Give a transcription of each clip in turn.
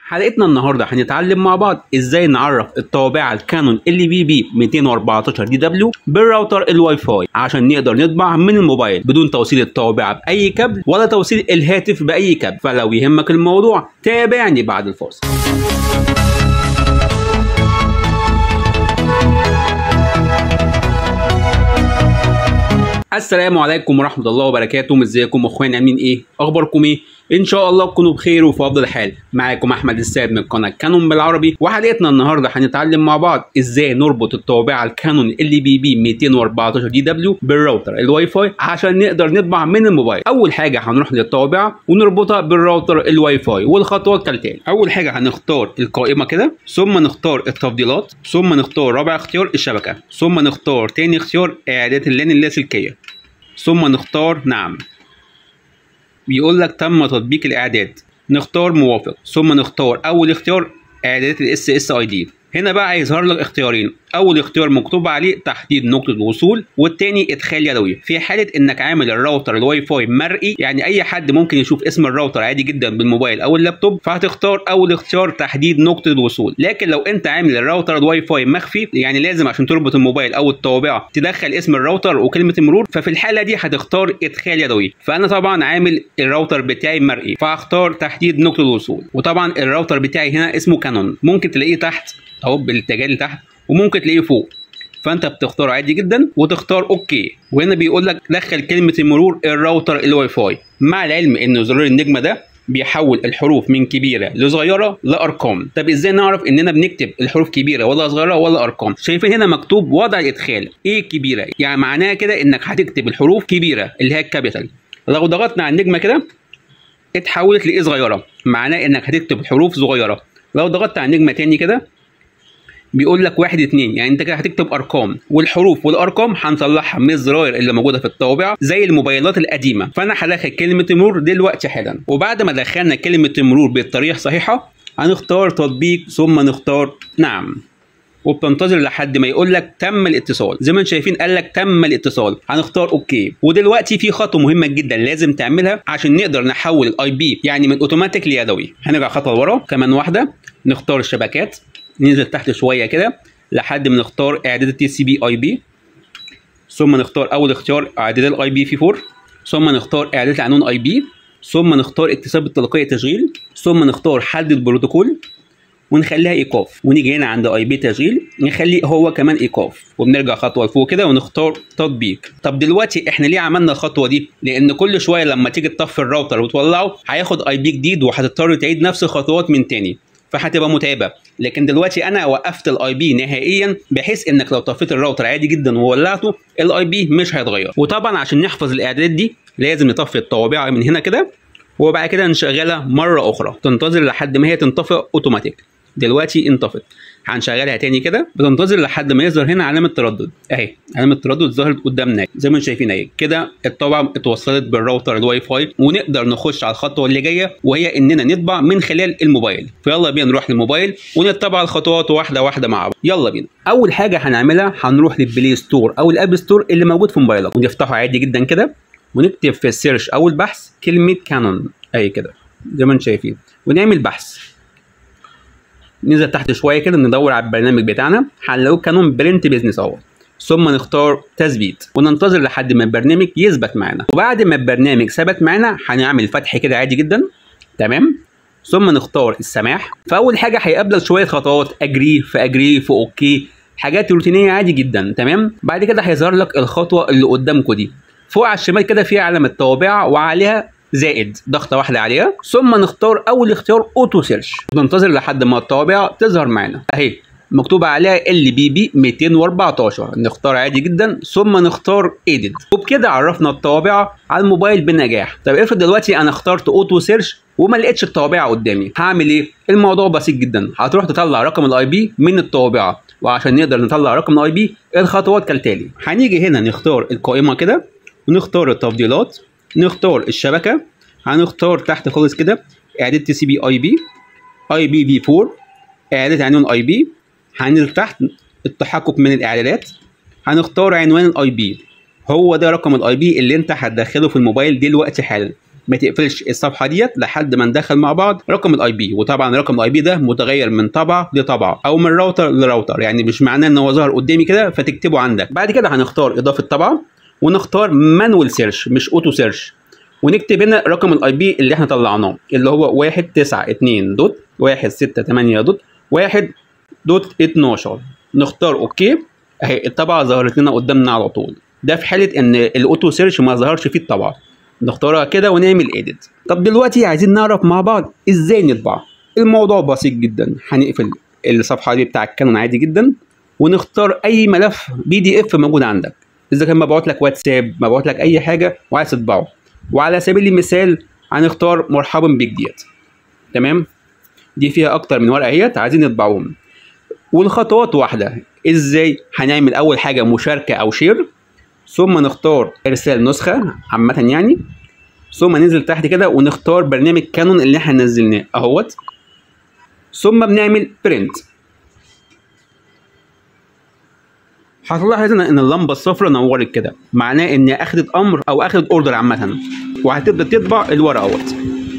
حلقتنا النهارده هنتعلم مع بعض ازاي نعرف الطوابعه الكانون ال بي بي 214 دي دبليو بالراوتر الواي فاي عشان نقدر نطبع من الموبايل بدون توصيل الطوابعه باي كابل ولا توصيل الهاتف باي كابل فلو يهمك الموضوع تابعني بعد الفاصل السلام عليكم ورحمة الله وبركاته ازيكم اخواني عاملين ايه اخباركم ايه ان شاء الله تكونوا بخير وفي افضل حال معاكم احمد السيد من قناة كانون بالعربي وحلقتنا النهاردة هنتعلم مع بعض ازاي نربط الطوابعة الكانون ال بي بي 214 دي دبليو بالراوتر الواي فاي عشان نقدر نطبع من الموبايل اول حاجة هنروح للطوابعة ونربطها بالراوتر الواي فاي والخطوات كالتالي اول حاجة هنختار القائمة كده ثم نختار التفضيلات ثم نختار رابع اختيار الشبكة ثم نختار تاني اختيار اعدادات اللان اللاسلكية ثم نختار نعم بيقول لك تم تطبيق الاعداد نختار موافق ثم نختار اول اختيار اعدادات الاس اس اي دي هنا بقى هيظهر لك اختيارين اول اختيار مكتوب عليه تحديد نقطه الوصول والتاني ادخال يدوي في حاله انك عامل الراوتر الواي فاي مرئي يعني اي حد ممكن يشوف اسم الراوتر عادي جدا بالموبايل او اللابتوب فهتختار اول اختيار تحديد نقطه الوصول لكن لو انت عامل الراوتر الواي فاي مخفي يعني لازم عشان تربط الموبايل او الطوابعه تدخل اسم الراوتر وكلمه المرور ففي الحاله دي هتختار ادخال يدوي فانا طبعا عامل الراوتر بتاعي مرئي فهختار تحديد نقطه الوصول وطبعا الراوتر بتاعي هنا اسمه كانون ممكن تلاقيه تحت اهو بالاتجاه لتحت وممكن تلاقيه فوق فانت بتختار عادي جدا وتختار اوكي وهنا بيقول لك دخل كلمه المرور الراوتر الواي فاي مع العلم ان زرار النجمه ده بيحول الحروف من كبيره لصغيره لارقام طب ازاي نعرف اننا بنكتب الحروف كبيره ولا صغيره ولا ارقام شايفين هنا مكتوب وضع الادخال ايه كبيره يعني معناها كده انك هتكتب الحروف كبيره اللي هي الكابيتال لو ضغطنا على النجمه كده اتحولت لايه صغيره معناه انك هتكتب حروف صغيره لو ضغطت على النجمه تاني كده بيقول لك واحد اتنين يعني انت كده هتكتب ارقام والحروف والارقام هنصلحها من الزراير اللي موجوده في الطوابعه زي الموبايلات القديمه فانا هدخل كلمه المرور دلوقتي حالا وبعد ما دخلنا كلمه المرور بالطريقه الصحيحه هنختار تطبيق ثم نختار نعم وبتنتظر لحد ما يقول لك تم الاتصال زي ما انتم شايفين قال لك تم الاتصال هنختار اوكي ودلوقتي في خطوه مهمه جدا لازم تعملها عشان نقدر نحول الاي بي يعني من اوتوماتيك ليدوي هنرجع خطوه لورا كمان واحده نختار الشبكات ننزل تحت شويه كده لحد ما نختار اعداد التي سي بي اي بي ثم نختار اول اختيار اعداد الاي بي في 4 ثم نختار اعداد العنون اي بي ثم نختار اكتساب التلقائي تشغيل ثم نختار حد البروتوكول ونخليها ايقاف ونيجي هنا عند اي بي تشغيل نخليه هو كمان ايقاف وبنرجع خطوه لفوق كده ونختار تطبيق طب دلوقتي احنا ليه عملنا الخطوه دي لان كل شويه لما تيجي تطفي الراوتر وتولعه هياخد اي بي جديد وهتضطر تعيد نفس الخطوات من تاني فهتبقى متعبه لكن دلوقتي انا وقفت الاي بي نهائيا بحيث انك لو طفيت الراوتر عادي جدا وولعته الاي بي مش هيتغير وطبعا عشان نحفظ الاعدادات دي لازم نطفي الطوابع من هنا كده وبعد كده نشغلها مره اخرى تنتظر لحد ما هي تنطفئ اوتوماتيك دلوقتي انطفت هنشغلها تاني كده بتنتظر لحد ما يظهر هنا علامه تردد اهي علامه تردد ظهرت قدامنا زي ما انتم شايفين اهي كده الطبعه اتوصلت بالراوتر الواي فاي ونقدر نخش على الخطوه اللي جايه وهي اننا نطبع من خلال الموبايل فيلا بينا نروح للموبايل ونتبع الخطوات واحده واحده مع بعض يلا بينا اول حاجه هنعملها هنروح للبلاي ستور او الاب ستور اللي موجود في موبايلك ونفتحه عادي جدا كده ونكتب في السيرش او البحث كلمه كانون اهي كده زي ما انتم شايفين ونعمل بحث ننزل تحت شويه كده ندور على البرنامج بتاعنا هنلاقيه كانون برنت بيزنس اهو ثم نختار تثبيت وننتظر لحد ما البرنامج يثبت معانا وبعد ما البرنامج ثبت معانا هنعمل فتح كده عادي جدا تمام ثم نختار السماح فاول حاجه هيقابلك شويه خطوات اجري في اجري في اوكي حاجات روتينيه عادي جدا تمام بعد كده هيظهر لك الخطوه اللي قدامكم دي فوق على الشمال كده في علامه طوابع وعليها زائد ضغطه واحده عليها ثم نختار اول اختيار اوتو سيرش ننتظر لحد ما الطوابع تظهر معانا اهي مكتوب عليها ال بي بي 214 نختار عادي جدا ثم نختار ايديد وبكده عرفنا الطوابع على الموبايل بنجاح طب افرض دلوقتي انا اخترت اوتو سيرش وما لقيتش الطوابع قدامي هعمل ايه الموضوع بسيط جدا هتروح تطلع رقم الاي بي من الطوابعه وعشان نقدر نطلع رقم الاي بي الخطوات كالتالي هنيجي هنا نختار القائمه كده ونختار التفضيلات نختار الشبكه هنختار تحت خالص كده اعداد تي سي بي اي بي اي بي في 4 اعداد عنوان اي بي هننزل تحت التحقق من الاعدادات هنختار عنوان الاي بي هو ده رقم الاي بي اللي انت هتدخله في الموبايل دلوقتي حالا ما تقفلش الصفحه ديت لحد ما ندخل مع بعض رقم الاي بي وطبعا رقم الاي بي ده متغير من طبعه لطبعه او من راوتر لراوتر يعني مش معناه ان هو ظهر قدامي كده فتكتبه عندك بعد كده هنختار اضافه طبعه ونختار مانوال سيرش مش اوتو سيرش ونكتب هنا رقم الاي بي اللي احنا طلعناه اللي هو 192 دوت 168 دوت 1 دوت 12 نختار اوكي اهي الطبعه ظهرت لنا قدامنا على طول ده في حاله ان الاوتو سيرش ما ظهرش فيه الطبعه نختارها كده ونعمل ايديت طب دلوقتي عايزين نعرف مع بعض ازاي نطبع الموضوع بسيط جدا هنقفل الصفحه دي بتاع الكانون عادي جدا ونختار اي ملف بي دي اف موجود عندك اذا كان مبعوت لك واتساب مبعوت لك اي حاجه وعايز تطبعه وعلى سبيل المثال هنختار مرحبا بيك ديت تمام دي فيها اكتر من ورقه اهيت عايزين نطبعهم والخطوات واحده ازاي هنعمل اول حاجه مشاركه او شير ثم نختار ارسال نسخه عامه يعني ثم ننزل تحت كده ونختار برنامج كانون اللي احنا نزلناه اهوت ثم بنعمل برنت هتلاحظ هنا ان اللمبه الصفراء نورت كده معناه ان اخدت امر او اخدت اوردر عامه وهتبدا تطبع الورقه اهوت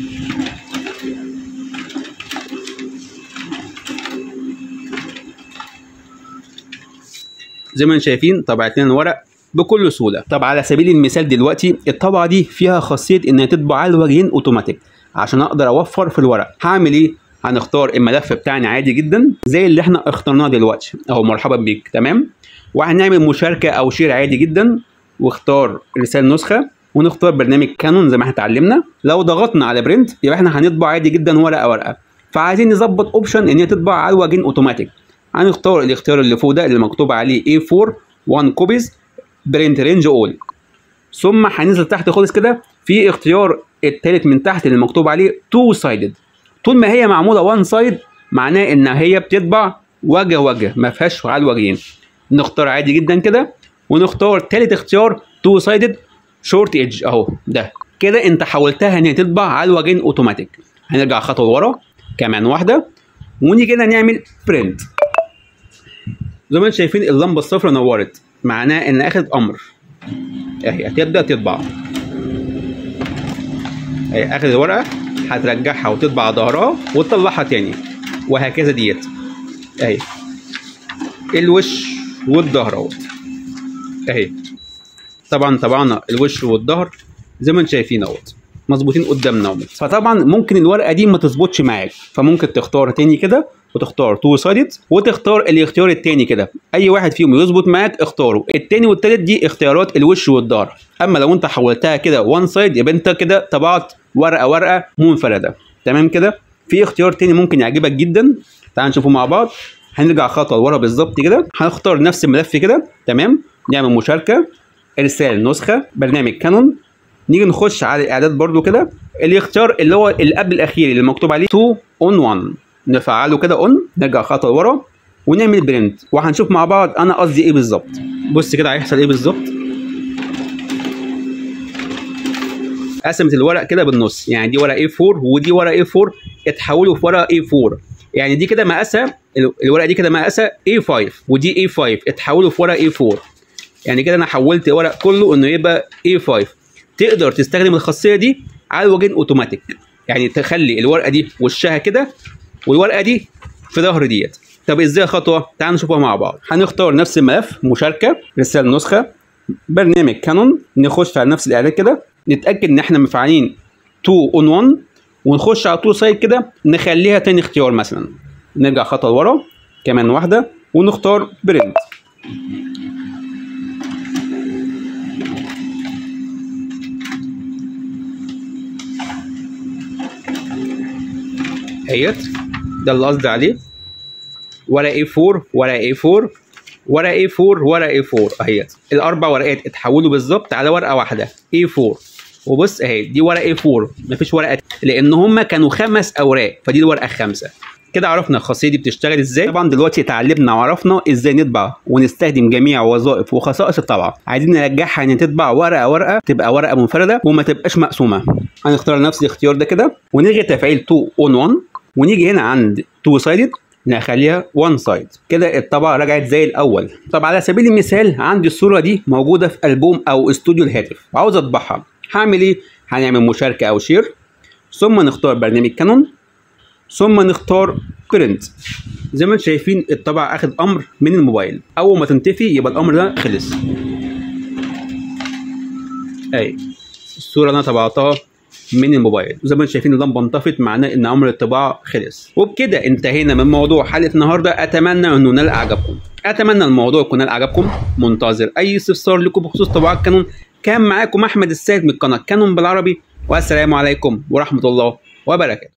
زي ما انتم شايفين طبعت لنا الورق بكل سهوله طب على سبيل المثال دلوقتي الطبعه دي فيها خاصيه انها تطبع على الوجهين اوتوماتيك عشان اقدر اوفر في الورق هعمل ايه هنختار الملف بتاعنا عادي جدا زي اللي احنا اخترناه دلوقتي اهو مرحبا بيك تمام وهنعمل مشاركه او شير عادي جدا واختار رسال نسخه ونختار برنامج كانون زي ما احنا اتعلمنا لو ضغطنا على برنت يبقى احنا هنطبع عادي جدا ورقه ورقه فعايزين نظبط اوبشن ان هي تطبع على الوجهين اوتوماتيك هنختار الاختيار اللي فوق ده اللي مكتوب عليه A4 1 كوبيز برنت رينج اول ثم هننزل تحت خالص كده في اختيار التالت من تحت اللي مكتوب عليه تو سايدد طول ما هي معموله وان سايد معناه ان هي بتطبع وجه وجه ما فيهاش على الوجهين نختار عادي جدا كده ونختار تالت اختيار تو سايدد شورت ايدج اهو ده كده انت حولتها ان هي تطبع على الوجهين اوتوماتيك هنرجع خطوه لورا كمان واحده ونيجي هنا نعمل برنت زي ما انتم شايفين اللمبه الصفراء نورت معناه ان اخذت امر اهي هتبدا تطبع اهي اخذ الورقه هترجعها وتطبع ظهرها وتطلعها تاني وهكذا ديت اهي الوش والظهر اهوت اهي طبعا طبعنا الوش والظهر زي ما انتم شايفين اهوت مظبوطين قدامنا اهوت فطبعا ممكن الورقه دي ما تظبطش معاك فممكن تختار تاني كده وتختار تو سايدد وتختار الاختيار التاني كده اي واحد فيهم يظبط معاك اختاره التاني والتالت دي اختيارات الوش والظهر اما لو انت حولتها كده وان سايد يبقى انت كده طبعت ورقه ورقه منفرده تمام كده في اختيار تاني ممكن يعجبك جدا تعال نشوفه مع بعض هنرجع خطوه لورا بالظبط كده هنختار نفس الملف كده تمام نعمل مشاركه ارسال نسخه برنامج كانون نيجي نخش على الاعداد برضو كده الاختيار اللي هو اللي قبل الاخير اللي مكتوب عليه 2 اون 1 نفعله كده اون نرجع خطوه لورا ونعمل برنت وهنشوف مع بعض انا قصدي ايه بالظبط بص كده هيحصل ايه بالظبط قسمت الورق كده بالنص يعني دي ورقه A4 ودي ورقه A4 اتحولوا في ورقه A4 يعني دي كده مقاسها الورقه دي كده مقاسها A5 ودي A5 اتحولوا في ورقه A4 يعني كده انا حولت الورق كله انه يبقى A5 تقدر تستخدم الخاصيه دي على الوجهين اوتوماتيك يعني تخلي الورقه دي وشها كده والورقه دي في ظهر ديت طب ازاي خطوه تعال نشوفها مع بعض هنختار نفس الملف مشاركه رساله نسخه برنامج كانون نخش على نفس الاعداد كده نتاكد ان احنا مفعلين 2 اون 1 ونخش على 2 سايد كده نخليها تاني اختيار مثلا نرجع خطوه لورا كمان واحده ونختار برنت اهيت ده اللي قصدي عليه ورقه A4 ورقه A4 ورقه A4 ورقه A4 اهيت الاربع ورقات اتحولوا بالظبط على ورقه واحده A4 وبص اهي دي ورقه A4 مفيش ورقه لان هم كانوا خمس اوراق فدي الورقه الخامسه كده عرفنا الخاصيه دي بتشتغل ازاي طبعا دلوقتي اتعلمنا وعرفنا ازاي نطبع ونستخدم جميع وظائف وخصائص الطبعه عايزين نرجعها ان تطبع ورقه ورقه تبقى ورقه منفرده وما تبقاش مقسومه هنختار نفس الاختيار ده كده ونلغي تفعيل 2 اون 1 ونيجي هنا عند 2 سايدد نخليها 1 سايد كده الطبعه رجعت زي الاول طب على سبيل المثال عندي الصوره دي موجوده في البوم او استوديو الهاتف وعاوز اطبعها هعمل ايه هنعمل مشاركة أو شير ثم نختار برنامج كانون ثم نختار كرنت زي ما انتم شايفين الطبع اخد امر من الموبايل اول ما تنتفي يبقى الامر ده خلص اي الصوره اللي انا طبعتها من الموبايل زي ما انتم شايفين اللمبه انطفت معناه ان امر الطباعه خلص وبكده انتهينا من موضوع حلقه النهارده اتمنى انه نال اعجابكم اتمنى الموضوع يكون نال اعجابكم منتظر اي استفسار لكم بخصوص طباعه كانون كان معاكم احمد السيد من قناه كانون بالعربي والسلام عليكم ورحمه الله وبركاته